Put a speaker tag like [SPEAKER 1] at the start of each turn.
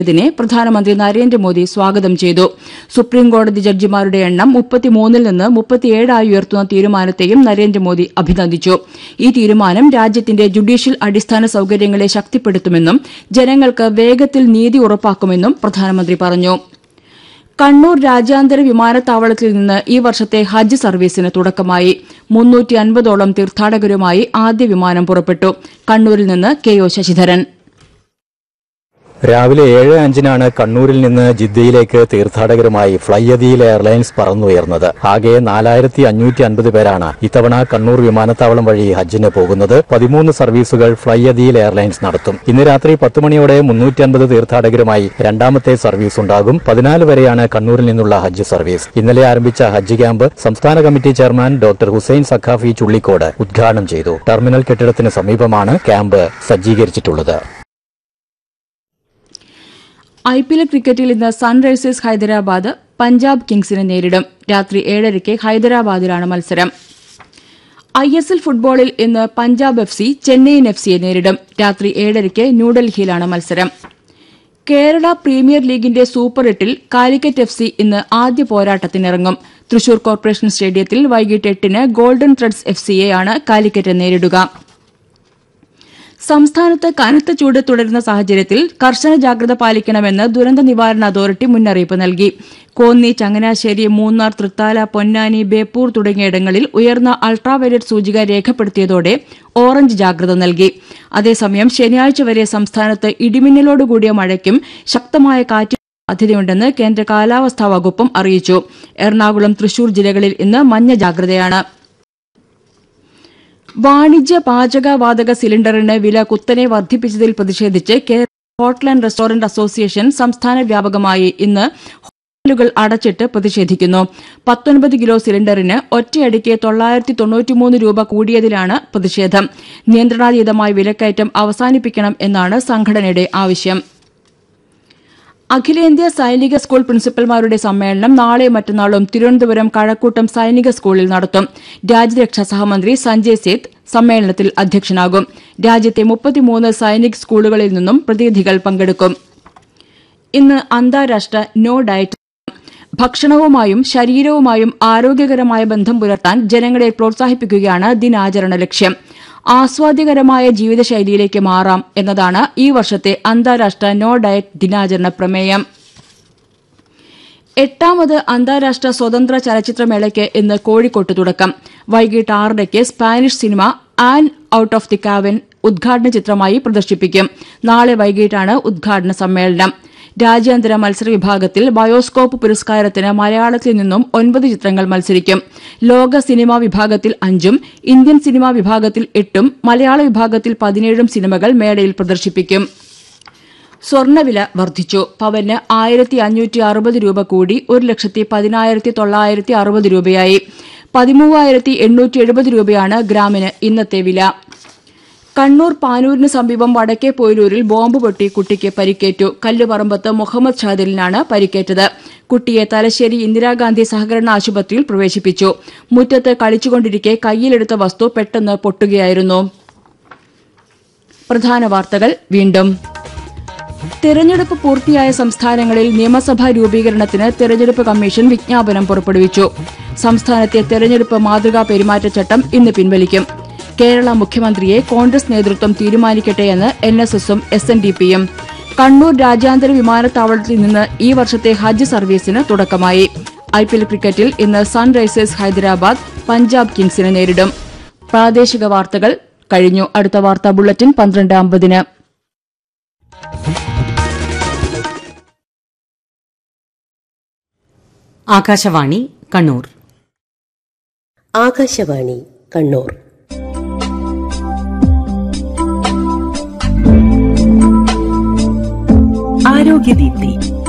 [SPEAKER 1] ഇതിനെ പ്രധാനമന്ത്രി നരേന്ദ്രമോദി സ്വാഗതം ചെയ്തു സുപ്രീംകോടതി ജഡ്ജിമാരുടെ എണ്ണം മുപ്പത്തിമൂന്നിൽ നിന്ന് മുപ്പത്തിയേഴായി ഉയർത്തുന്ന തീരുമാനത്തെയും നരേന്ദ്രമോദി അഭിനന്ദിച്ചു ഈ തീരുമാനം രാജ്യത്തിന്റെ ജുഡീഷ്യൽ അടിസ്ഥാന സൌകര്യങ്ങളെ ശക്തിപ്പെടുത്തുമെന്നും ജനങ്ങൾക്ക് വേഗത്തിൽ നീതി ഉറപ്പാക്കുമെന്നും പ്രധാനമന്ത്രി പറഞ്ഞു കണ്ണൂർ രാജ്യാന്തര വിമാനത്താവളത്തിൽ നിന്ന് ഈ വർഷത്തെ ഹജ്ജ് സർവീസിന് തുടക്കമായി മുന്നൂറ്റി അൻപതോളം തീർത്ഥാടകരുമായി ആദ്യ വിമാനം പുറപ്പെട്ടു കണ്ണൂരിൽ നിന്ന് കെ ഒ ശശിധരൻ
[SPEAKER 2] രാവിലെ ഏഴ് അഞ്ചിനാണ് കണ്ണൂരിൽ നിന്ന് ജിദ്ദയിലേക്ക് തീർത്ഥാടകരുമായി ഫ്ലൈ അദീൽ എയർലൈൻസ് പറന്നുയർന്നത് ആകെ നാലായിരത്തി അഞ്ഞൂറ്റി അൻപത് പേരാണ് ഇത്തവണ കണ്ണൂർ വിമാനത്താവളം വഴി ഹജ്ജിന് പോകുന്നത് പതിമൂന്ന് സർവീസുകൾ ഫ്ലൈ അദീൽ എയർലൈൻസ് നടത്തും ഇന്ന് രാത്രി പത്ത് മണിയോടെ മുന്നൂറ്റി അൻപത് തീർത്ഥാടകരുമായി രണ്ടാമത്തെ സർവീസ് ഉണ്ടാകും പതിനാല് വരെയാണ് കണ്ണൂരിൽ നിന്നുള്ള ഹജ്ജ് സർവീസ് ഇന്നലെ ആരംഭിച്ച ഹജ്ജ് ക്യാമ്പ് സംസ്ഥാന committee chairman doctor Hussain Sakhafi Chullikode ഉദ്ഘാടനം ചെയ്തു ടെർമിനൽ കെട്ടിടത്തിന് സമീപമാണ് ക്യാമ്പ് സജ്ജീകരിച്ചിട്ടുള്ളത്
[SPEAKER 1] ഐ പി എൽ ക്രിക്കറ്റിൽ ഇന്ന് സൺറൈസേഴ്സ് ഹൈദരാബാദ് പഞ്ചാബ് കിങ്സിനെ നേരിടും രാത്രി ഏഴരയ്ക്ക് ഹൈദരാബാദിലാണ് മത്സരം ഐ എസ് എൽ ഫുട്ബോളിൽ ഇന്ന് Punjab F C Chennaiyin F സിയെ നേരിടും രാത്രി ഏഴരയ്ക്ക് ന്യൂഡൽഹിയിലാണ് മത്സരം കേരള പ്രീമിയർ ലീഗിന്റെ സൂപ്പർ എട്ടിൽ കാലിക്കറ്റ് എഫ് സി ഇന്ന് ആദ്യ പോരാട്ടത്തിനിറങ്ങും തൃശൂർ കോർപ്പറേഷൻ സ്റ്റേഡിയത്തിൽ വൈകിട്ട് എട്ടിന് ഗോൾഡൻ ത്രെഡ്സ് എഫ് സിയെയാണ് കാലിക്കറ്റ് നേരിടുക സംസ്ഥാനത്ത് കനത്ത ചൂട് തുടരുന്ന സാഹചര്യത്തിൽ കർശന ജാഗ്രത പാലിക്കണമെന്ന് ദുരന്ത നിവാരണ അതോറിറ്റി മുന്നറിയിപ്പ് നൽകി കോന്നി ചങ്ങനാശ്ശേരി മൂന്നാർ തൃത്താല പൊന്നാനി ബേപ്പൂർ തുടങ്ങിയിടങ്ങളിൽ ഉയർന്ന അൾട്രാവയലറ്റ് സൂചിക രേഖപ്പെടുത്തിയതോടെ ഓറഞ്ച് ജാഗ്രത നൽകി അതേസമയം ശനിയാഴ്ച വരെ സംസ്ഥാനത്ത് ഇടിമിന്നലോടുകൂടിയ മഴയ്ക്കും ശക്തമായ കാറ്റിനും സാധ്യതയുണ്ടെന്ന് കേന്ദ്ര കാലാവസ്ഥാ വകുപ്പും അറിയിച്ചു എറണാകുളം തൃശൂർ ജില്ലകളിൽ ഇന്ന് മഞ്ഞ ജാഗ്രതയാണ് വാണിജ്യ പാചകവാതക സിലിണ്ടറിന് വില കുത്തനെ വർദ്ധിപ്പിച്ചതിൽ പ്രതിഷേധിച്ച് Kerala hotel and restaurant association സംസ്ഥാന വ്യാപകമായി ഇന്ന് ഹോട്ടലുകൾ അടച്ചിട്ട് പ്രതിഷേധിക്കുന്നു പത്തൊൻപത് കിലോ സിലിണ്ടറിന് ഒറ്റയടിക്ക് തൊള്ളായിരത്തി തൊണ്ണൂറ്റിമൂന്ന് രൂപ കൂടിയതിലാണ് പ്രതിഷേധം നിയന്ത്രണാതീതമായ വിലക്കയറ്റം അവസാനിപ്പിക്കണം എന്നാണ് സംഘടനയുടെ ആവശ്യം അഖിലേന്ത്യാ സൈനിക സ്കൂൾ പ്രിൻസിപ്പൽമാരുടെ സമ്മേളനം നാളെ മറ്റന്നാളും തിരുവനന്തപുരം കഴക്കൂട്ടം സൈനിക സ്കൂളിൽ നടത്തും രാജ്യരക്ഷാ സഹമന്ത്രി സഞ്ജയ് സേത്ത് സമ്മേളനത്തിൽ അധ്യക്ഷനാകും രാജ്യത്തെ മുപ്പത്തിമൂന്ന് സൈനിക് സ്കൂളുകളിൽ നിന്നും പ്രതിനിധികൾ പങ്കെടുക്കും ഇന്ന് അന്താരാഷ്ട്ര നോ ഡയറ്റ് ഭക്ഷണവുമായും ശരീരവുമായും ആരോഗ്യകരമായ ബന്ധം പുലർത്താൻ ജനങ്ങളെ പ്രോത്സാഹിപ്പിക്കുകയാണ് ദിനാചരണ ലക്ഷ്യം ആസ്വാദ്യകരമായ ജീവിതശൈലിയിലേക്ക് മാറാം എന്നതാണ് ഈ വർഷത്തെ അന്താരാഷ്ട്ര നോ ഡയറ്റ് ദിനാചരണ പ്രമേയം എട്ടാമത് അന്താരാഷ്ട്ര സ്വതന്ത്ര ചലച്ചിത്രമേളയ്ക്ക് ഇന്ന് കോഴിക്കോട്ട് തുടക്കം വൈകിട്ട് ആറരയ്ക്ക് Spanish cinema an out of the cavern ഉദ്ഘാടന ചിത്രമായി പ്രദർശിപ്പിക്കും നാളെ വൈകിട്ടാണ് ഉദ്ഘാടന സമ്മേളനം രാജ്യാന്തര മത്സര വിഭാഗത്തിൽ ബയോസ്കോപ്പ് പുരസ്കാരത്തിന് മലയാളത്തിൽ നിന്നും ഒൻപത് ചിത്രങ്ങൾ മത്സരിക്കും ലോക സിനിമാ വിഭാഗത്തിൽ അഞ്ചും ഇന്ത്യൻ സിനിമാ വിഭാഗത്തിൽ എട്ടും മലയാള വിഭാഗത്തിൽ പതിനേഴും സിനിമകൾ മേളയിൽ പ്രദർശിപ്പിക്കും സ്വർണ്ണവില വർദ്ധിച്ചു പവന് ആയിരത്തി അഞ്ഞൂറ്റി അറുപത് രൂപ കൂടി ഒരു ലക്ഷത്തി പതിനായിരത്തി തൊള്ളായിരത്തി അറുപത് രൂപയായി പതിമൂവായിരത്തി എണ്ണൂറ്റി എഴുപത് രൂപയാണ് ഗ്രാമിന് ഇന്നത്തെ വില കണ്ണൂർ പാനൂരിന് സമീപം വടക്കേ പോയിലൂരിൽ ബോംബ് പൊട്ടി കുട്ടിക്ക് പരിക്കേറ്റു കല്ലുപറമ്പത്ത് മുഹമ്മദ് ഷാദിലിനാണ് പരിക്കേറ്റത് കുട്ടിയെ തലശ്ശേരി ഇന്ദിരാഗാന്ധി സഹകരണ ആശുപത്രിയിൽ പ്രവേശിപ്പിച്ചു മുറ്റത്ത് കളിച്ചുകൊണ്ടിരിക്കെ കയ്യിലെടുത്ത വസ്തു പെട്ടെന്ന് പൊട്ടുകയായിരുന്നു പ്രധാന വാർത്തകൾ വീണ്ടും തെരഞ്ഞെടുപ്പ് പൂർത്തിയായ സംസ്ഥാനങ്ങളിൽ നിയമസഭാ രൂപീകരണത്തിന് തെരഞ്ഞെടുപ്പ് കമ്മീഷൻ വിജ്ഞാപനം പുറപ്പെടുവിച്ചു സംസ്ഥാനത്തെ തെരഞ്ഞെടുപ്പ് മാതൃകാ പെരുമാറ്റച്ചട്ടം ഇന്ന് പിൻവലിക്കും കേരള മുഖ്യമന്ത്രിയെ കോൺഗ്രസ് നേതൃത്വം തീരുമാനിക്കട്ടെയെന്ന് എൻ എസ് എസും എസ് എൻ ഡി പിയും കണ്ണൂർ രാജ്യാന്തര വിമാനത്താവളത്തിൽ നിന്ന് ഈ വർഷത്തെ ഹജ്ജ് സർവീസിന് തുടക്കമായി ഐ പി എൽ ക്രിക്കറ്റിൽ ഇന്ന് സൺറൈസേഴ്സ് ഹൈദരാബാദ് പഞ്ചാബ് കിങ്സിനെ നേരിടും പ്രാദേശിക വാർത്തകൾ കഴിഞ്ഞു അടുത്ത വാർത്താ ബുള്ളറ്റിൻ പന്ത്രണ്ട് അമ്പതിന്
[SPEAKER 3] ആകാശവാണി കണ്ണൂർ
[SPEAKER 4] ആകാശവാണി കണ്ണൂർ
[SPEAKER 5] ആരോഗ്യദീപ്തി